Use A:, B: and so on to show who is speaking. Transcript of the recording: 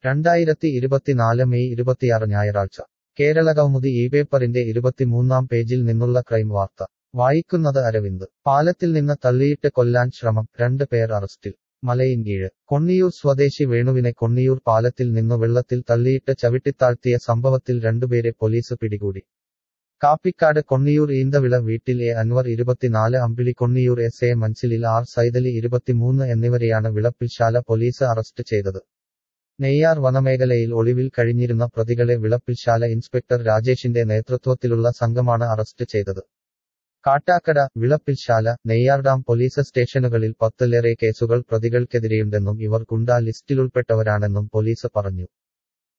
A: രണ്ടായിരത്തി ഇരുപത്തിനാല് മെയ് ഇരുപത്തിയാറ് ഞായറാഴ്ച കേരള കൗമുദി ഈ പേപ്പറിന്റെ ഇരുപത്തിമൂന്നാം പേജിൽ നിന്നുള്ള ക്രൈം വാർത്ത വായിക്കുന്നത് അരവിന്ദ് പാലത്തിൽ നിന്ന് തള്ളിയിട്ട് കൊല്ലാൻ ശ്രമം രണ്ട് പേർ അറസ്റ്റിൽ മലയിൻകീഴ് കൊണ്ണിയൂർ സ്വദേശി വേണുവിനെ കൊണ്ണിയൂർ പാലത്തിൽ നിന്നു വെള്ളത്തിൽ തള്ളിയിട്ട് ചവിട്ടിത്താഴ്ത്തിയ സംഭവത്തിൽ രണ്ടുപേരെ പോലീസ് പിടികൂടി കാപ്പിക്കാട് കൊണ്ണിയൂർ ഈന്തവിള വീട്ടിൽ എ അൻവർ ഇരുപത്തിനാല് അമ്പിളി കൊണ്ണിയൂർ എസ് എ മൻസിലിൽ ആർ സൈതലി ഇരുപത്തിമൂന്ന് എന്നിവരെയാണ് വിളപ്പിൽശാല പോലീസ് അറസ്റ്റ് ചെയ്തത് നെയ്യാർ വനമേഖലയിൽ ഒളിവിൽ കഴിഞ്ഞിരുന്ന പ്രതികളെ വിളപ്പിൽശാല ഇൻസ്പെക്ടർ രാജേഷിന്റെ നേതൃത്വത്തിലുള്ള സംഘമാണ് അറസ്റ്റ് ചെയ്തത് കാട്ടാക്കട വിളപ്പിൽശാല നെയ്യാർ ഡാം പോലീസ് സ്റ്റേഷനുകളിൽ പത്തിലേറെ കേസുകൾ പ്രതികൾക്കെതിരെയുണ്ടെന്നും ഇവർ ഗുണ്ടാ ലിസ്റ്റിലുൾപ്പെട്ടവരാണെന്നും പോലീസ് പറഞ്ഞു